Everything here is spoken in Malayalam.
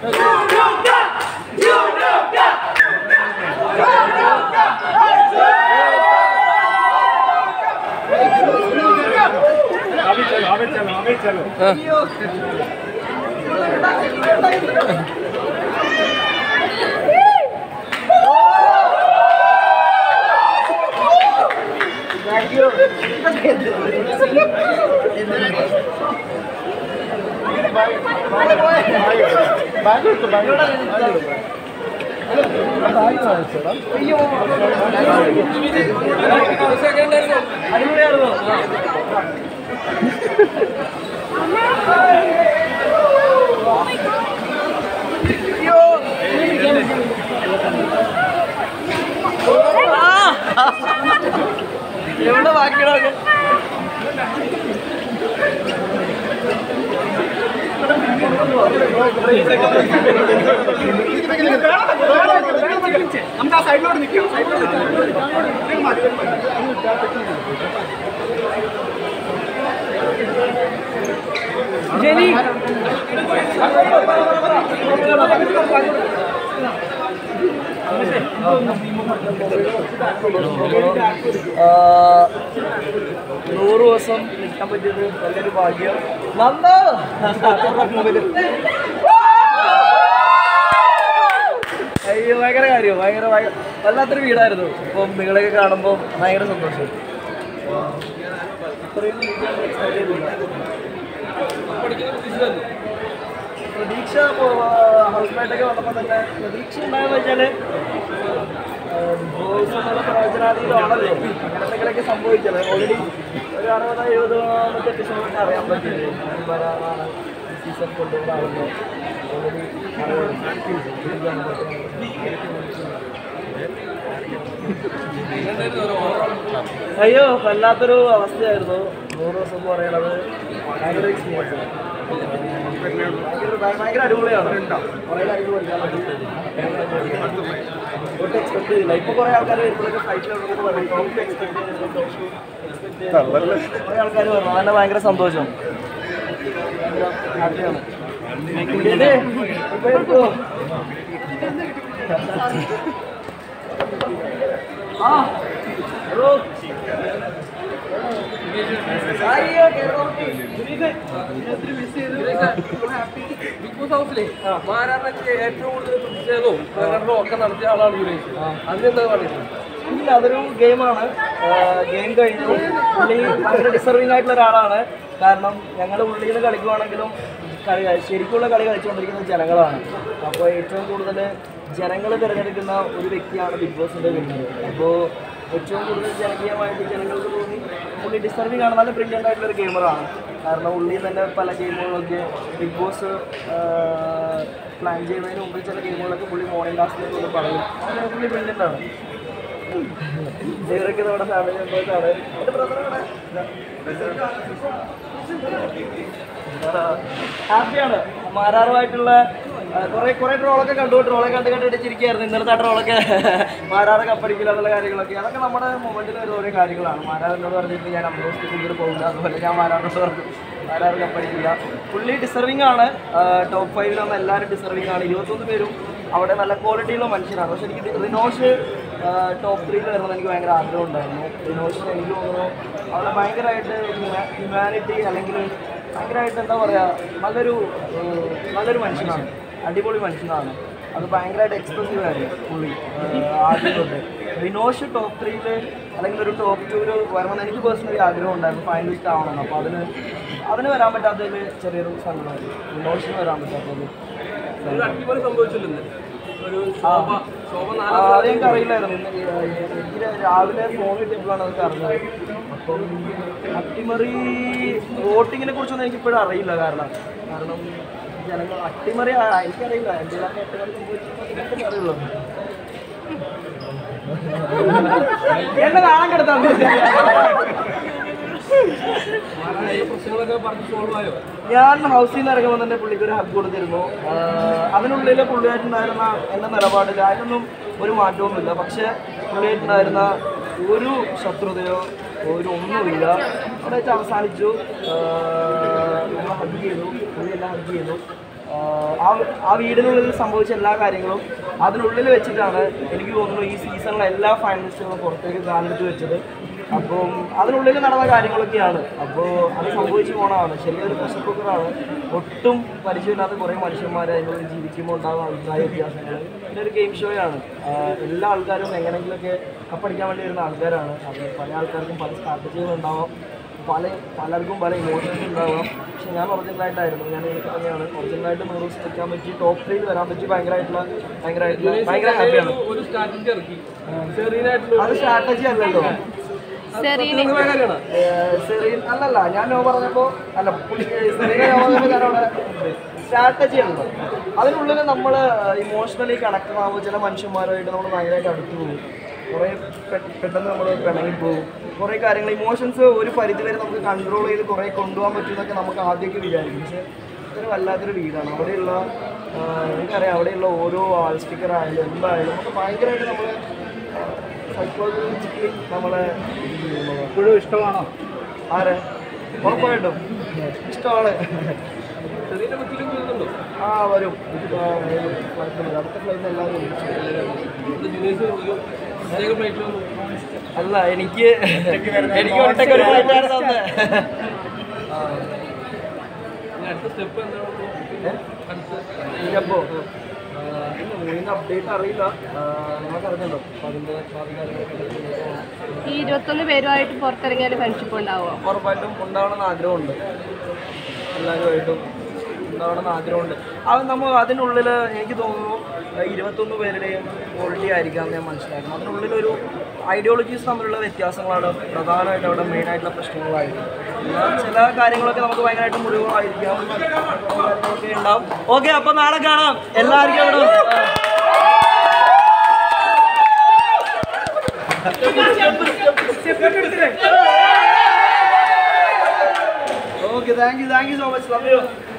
എവിടെ ബാക്കിയുള്ളതൊക്കെ നമുക്ക് ആ സൈഡിലോട്ട് നിൽക്കാം നൂറ് ദിവസം നിൽക്കാൻ പറ്റിയത് വലിയൊരു ഭാഗ്യം നന്ദു അയ്യോ ഭയങ്കര കാര്യം ഭയങ്കര ഭയ- വല്ലാത്തൊരു വീടായിരുന്നു അപ്പം നിങ്ങളെയൊക്കെ കാണുമ്പോൾ ഭയങ്കര സന്തോഷം ഇത്രയും expect ചെയ്തില്ല. പ്രതീക്ഷ ഹൗസ്മേറ്റൊക്കെ വന്നപ്പോൾ തന്നെ പ്രതീക്ഷ ഉണ്ടായെന്ന് വെച്ചാല് ബോയ്സ് എന്നുള്ള പ്രവചനാതീതമാണല്ലോ അങ്ങനത്തെങ്കിലൊക്കെ സംഭവിച്ചത് ഓൾറെഡി ഒരു അറുപത് എഴുപത് എപ്പിസോഡൊക്കെ അറിയാൻ പറ്റില്ലേ വരാനാണ് സീസൺ കൊണ്ടുവരാറുണ്ടോ ഓൾറെഡി അയ്യോ വല്ലാത്തൊരു അവസ്ഥയായിരുന്നു നൂറ് ദിവസം എന്ന് പറയുന്നത് ഭയങ്കര എക്സ്പീരിയൻസ് ഭയങ്കര ഭയങ്കര അടിപൊളിയാണ് കുറേ കാര്യങ്ങൾ പഠിക്കാൻ പറ്റി ഒട്ടും എക്സ്പെക്ട് ചെയ്തില്ല ഇപ്പൊ കുറെ ആൾക്കാർ വരുമ്പോഴൊക്കെ ഫ്ലൈറ്റിലൊക്കെ പറയും ടോപ്പ് എക്സ്പെക്ട് കുറെ ആൾക്കാർ പറഞ്ഞു അതന്നെ ഭയങ്കര സന്തോഷം ഭയങ്കര ഹാപ്പിയാണ് ഇത് ഇപ്പൊ എടുക്കുവോ? ആ ഹലോ അയ്യോ കേരളത്തിൽ ബിഗ് ബോസ് ഹൗസിലെ മാരാറിനൊക്കെ ഏറ്റവും കൂടുതൽ പ്രതിഷേധവും പ്രകടനവും ഒക്കെ നടത്തിയ ആളാണ് യുനൈസ് അതിനെന്താ പറയുന്നത് ഇല്ല അതൊരു ഗെയിമാണ് ഗെയിം കഴിഞ്ഞു പുള്ളി ഭയങ്കര ഡിസർവിംഗ് ആയിട്ടുള്ള ഒരാളാണ് കാരണം ഞങ്ങൾ ഉള്ളിൽ നിന്ന് കളിക്കുവാണെങ്കിലും കളി ശരിക്കുള്ള കളി കളിച്ചുകൊണ്ടിരിക്കുന്നത് ജനങ്ങളാണ് അപ്പോൾ ഏറ്റവും കൂടുതൽ ജനങ്ങൾ തിരഞ്ഞെടുക്കുന്ന ഒരു വ്യക്തിയാണ് ബിഗ് ബോസിൻ്റെ വരുന്നത് അപ്പോൾ ഏറ്റവും കൂടുതൽ ജനകീയമായിട്ട് ജനങ്ങൾക്ക് തോന്നി പുള്ളി ഡിസർവിംഗ് ആണ് നല്ല ബ്രില്യൻ്റ് ആയിട്ടുള്ള ഒരു ഗെയിമറാണ് കാരണം ഉള്ളിൽ തന്നെ പല ഗെയിമുകളൊക്കെ ബിഗ് ബോസ് പ്ലാൻ ചെയ്യുന്നതിന് മുമ്പ് ചില ഗെയിമുകളൊക്കെ പുള്ളി മോർണിംഗ് ടാസ്കിലേക്ക് പറയും അങ്ങനെ പുള്ളി ബ്രില്യൻ്റ് ആണ് ഇവരൊക്കെ നമ്മുടെ ഫാമിലി മെമ്പേഴ്സാണ് എൻ്റെ ബ്രദറാണ് ഹാപ്പിയാണ് മാരാറുമായിട്ടുള്ള ആ, കുറെ കുറെ ട്രോളൊക്കെ കണ്ടു ട്രോളെ കണ്ട് കണ്ടിട്ട് ചിരിക്കായിരുന്നു ഇന്നലത്തെ ആ ട്രോളൊക്കെ മാരാറ് കപ്പടിക്കില്ല എന്നുള്ള കാര്യങ്ങളൊക്കെ അതൊക്കെ നമ്മുടെ മൊമെന്റിൽ വരുന്ന ഓരോ കാര്യങ്ങളാണ് മാരാറിനോട് പറഞ്ഞിട്ട് ഞാൻ അമ്പത് കൂടുതൽ പോകില്ല അതുപോലെ ഞാൻ മാരാറിനോട് പറഞ്ഞു മാരാറ് കപ്പടിക്കില്ല പുള്ളി ഡിസർവിംഗ് ആണ് ടോപ്പ് ഫൈവിൽ വന്ന എല്ലാവരും ഡിസർവിംഗ് ആണ് ഇരുപത്തൊന്ന് പേരും അവിടെ നല്ല ക്വാളിറ്റിയുള്ള മനുഷ്യരാണ് പക്ഷെ എനിക്ക് റിനോഷ് ടോപ്പ് ത്രീയിൽ വരണമെന്ന് എനിക്ക് ഭയങ്കര ആഗ്രഹം ഉണ്ടായിരുന്നു റിനോഷിന് എനിക്ക് തോന്നുന്നു അവിടെ ഭയങ്കരമായിട്ട് ഹ്യൂമാനിറ്റി അല്ലെങ്കിൽ ഭയങ്കരമായിട്ട് എന്താ പറയുക നല്ലൊരു ഏഹ്, നല്ലൊരു മനുഷ്യനാണ് അടിപൊളി മനുഷ്യനാണ് അത് ഭയങ്കരമായിട്ട് എക്സ്പ്രസീവ് ആയിരുന്നു പുള്ളി ഏഹ്, ആദ്യം തൊട്ട് റിനോഷ് ടോപ്പ് ത്രീയിൽ അല്ലെങ്കിൽ ഒരു ടോപ്പ് ടൂവിൽ വരണമെന്ന് എനിക്ക് പേഴ്സണലി ആഗ്രഹം ഉണ്ടായിരുന്നു ഫൈനലിസ്റ്റ് ആവണം അപ്പോൾ അതിന് അതിന് വരാൻ പറ്റാത്തതിൽ ചെറിയൊരു സങ്കടമായിരുന്നു റിനോഷിന് വരാൻ പറ്റാത്തത് ഒരു അടിപൊളി സംഭവിച്ചിട്ടുണ്ട് ഒരു ആ. ശോഭ ശോഭ ആ, നാലാം അത് എനിക്ക് അറിയില്ലായിരുന്നു ഇന്ന് ഈ, ഏഹ്, എനിക്ക് രാവിലെ ഫോൺ കിട്ടിയപ്പോഴാണ് അതൊക്കെ അറിഞ്ഞത് അപ്പം അട്ടിമറി വോട്ടിങ്ങിനെ കുറിച്ചൊന്നും എനിക്ക് ഇപ്പോഴും അറിയില്ല കാരണം കാരണം ജനങ്ങൾ അട്ടിമറി ആ- എനിക്കറിയില്ല എന്തെങ്കിലും അട്ടിമറി സംഭവിച്ചിട്ടുണ്ടെങ്കിൽ അറിയുള്ളൂ എന്നെ നാണം കെടുത്താൻ പ്രശ്നങ്ങളൊക്കെ പറഞ്ഞ് സോൾവ് ആയോ ഞാൻ ഹൗസിൽ നിന്ന് ഇറങ്ങുമ്പോൾ തന്നെ പുള്ളിക്ക് ഒരു ഹഗ് കൊടുത്തിരുന്നു ആഹ് അതിനുള്ളിൽ പുള്ളിയായിട്ടുണ്ടായിരുന്ന എൻ്റെ നിലപാടിൽ അതിനൊന്നും ഒരു മാറ്റമൊന്നുമില്ല പക്ഷേ പുള്ളിയായിട്ടുണ്ടായിരുന്ന ഒരു ശത്രുതയോ ഒരു ഒന്നുമില്ല അവിടെ വെച്ച് അവസാനിച്ചു നമ്മൾ ഹഗ് ചെയ്തു പുള്ളി എല്ലാം ഹഗ് ചെയ്തു ആഹ് ആ ആ വീടിനുള്ളിൽ സംഭവിച്ച എല്ലാ കാര്യങ്ങളും അതിനുള്ളിൽ വെച്ചിട്ടാണ് എനിക്ക് തോന്നുന്നു ഈ സീസണിലെ എല്ലാ ഫൈനലിസ്റ്റുകളും പുറത്തേക്ക് കാലെടുത്ത് വെച്ചത് അപ്പം അതിനുള്ളിൽ നടന്ന കാര്യങ്ങളൊക്കെയാണ് അപ്പോൾ അത് സംഭവിച്ചു പോണതാണ് ചെറിയൊരു പ്രഷർ കുക്കറാണ് ഒട്ടും പരിചയമില്ലാത്ത കുറേ മനുഷ്യന്മാർ അതിനുള്ളിൽ ജീവിക്കുമ്പോൾ ഉണ്ടാകുന്ന അഭിപ്രായ വ്യത്യാസങ്ങൾ പിന്നെ ഒരു ഗെയിം ഷോയാണ് എല്ലാ ആൾക്കാരും എങ്ങനെയെങ്കിലുമൊക്കെ കപ്പടിക്കാൻ വേണ്ടി വരുന്ന ആൾക്കാരാണ് അത് പല ആൾക്കാർക്കും പല സ്ട്രാറ്റജികളുണ്ടാവാം പല പലർക്കും പല ഇമോഷൻസ് ഉണ്ടാവാം പക്ഷെ ഞാൻ ഒറിജിനലായിട്ടായിരുന്നു ഞാൻ എനിക്ക് തന്നെയാണ് ഒറിജിനലായിട്ട് നൂറ് ദിവസം നിൽക്കാൻ പറ്റി ടോപ്പ് ത്രീയിൽ വരാൻ പറ്റി ഭയങ്കരമായിട്ടുള്ള ഭയങ്കരമായിട്ടുള്ള ഭയങ്കര ഹാപ്പിയാണ് ഒരു സ്ട്രാറ്റജി ഇറക്കി ചെറിയനായിട്ടുള്ള അത് സ്ട്രാറ്റജി അല്ലല്ലോ സെറീന് കാര്യമാണ് ഏഹ് സെറീൻ അല്ലല്ല ഞാൻ നോ പറഞ്ഞപ്പോൾ അല്ല പുള്ളി സെറീനെ നോ പറഞ്ഞപ്പോൾ ഞാൻ അവിടെ സ്ട്രാറ്റജി ഉണ്ടല്ലോ അതിനുള്ളിൽ നമ്മൾ ഇമോഷണലി കണക്ട് ആകുമ്പോൾ ചില മനുഷ്യന്മാരുമായിട്ട് നമ്മൾ ഭയങ്കരമായിട്ട് അടുത്ത് പോകും കുറേ പെ- പെട്ടെന്ന് നമ്മൾ പിണങ്ങിപ്പോകും കുറേ കാര്യങ്ങൾ ഇമോഷൻസ് ഒരു പരിധി വരെ നമുക്ക് കൺട്രോൾ ചെയ്ത് കുറേ കൊണ്ടുപോകാൻ പറ്റുമെന്നൊക്കെ നമുക്ക് ആദ്യമൊക്കെ വിചാരിക്കും പക്ഷേ ഇതൊരു വല്ലാത്തൊരു വീടാണ് അവിടെയുള്ള ആഹ് എനിക്കറിയാം അവിടെയുള്ള ഓരോ ആൾ സ്റ്റിക്കർ ആയാലും എന്തായാലും നമുക്ക് ഭയങ്കരമായിട്ട് നമ്മൾ സൈക്കോളജിക്കലി നമ്മളെ ഇത് ചെയ്യുന്നത് ഇപ്പോഴും ഇഷ്ടമാണോ ആരെ ഉറപ്പായിട്ടും ഇഷ്ടമാണ് ചെറിയ ബുക്കിലും വരുന്നുണ്ടോ ആ വരും ഇത് ആ, കുഴപ്പമില്ല. അടുത്ത ഫ്ലൈറ്റിൽ എല്ലാവരും വിളിച്ചു. ജൂനിയേഴ്സ് പ്രത്യേക ഫ്ലൈറ്റിൽ വന്നു അല്ല എനിക്ക് എനിക്ക് ഒറ്റയ്ക്ക് ഒരു ഫ്ലൈറ്റ് ആണ് തന്നെ ഇനി അടുത്ത സ്റ്റെപ്പ് എന്താണ് അടുത്ത ഇല്ലപ്പോ മൂവിൻ്റെ അപ്ഡേറ്റ് അറിയില്ല നമുക്ക് അറിഞ്ഞല്ലോ അപ്പോൾ അതിൻ്റെ ബാക്കി കാര്യങ്ങളൊക്കെ ഈ ഇരുപത്തൊന്ന് പേരുമായിട്ട് പുറത്തിറങ്ങിയാൽ ഫ്രണ്ട്ഷിപ്പ് ഉണ്ടാവുമോ ഉറപ്പായിട്ടും ഉണ്ടാവണമെന്ന് ആഗ്രഹമുണ്ട് എല്ലാവരുമായിട്ടും ഉണ്ടാവണമെന്ന് ആഗ്രഹമുണ്ട് അത് നമ്മൾ അതിനുള്ളിൽ എനിക്ക് തോന്നുന്നു ഏഹ് ഇരുപത്തൊന്ന് പേരുടെയും ക്വാളിറ്റി ആയിരിക്കാം എന്ന് ഞാൻ മനസ്സിലാക്കുന്നു അതിനുള്ളിലൊരു ഐഡിയോളജീസ് തമ്മിലുള്ള വ്യത്യാസങ്ങളാണ് പ്രധാനമായിട്ട് അവിടെ മെയിനായിട്ടുള്ള പ്രശ്നങ്ങളായിട്ട് പിന്നെ ചില കാര്യങ്ങളൊക്കെ നമുക്ക് ഭയങ്കരമായിട്ട് മുറിവുകളായിരിക്കാം കാര്യങ്ങളൊക്കെ ഉണ്ടാവും ഓക്കെ അപ്പോൾ നാളെ കാണാം എല്ലാവർക്കും അവിടെ okay thank you thank you so much love U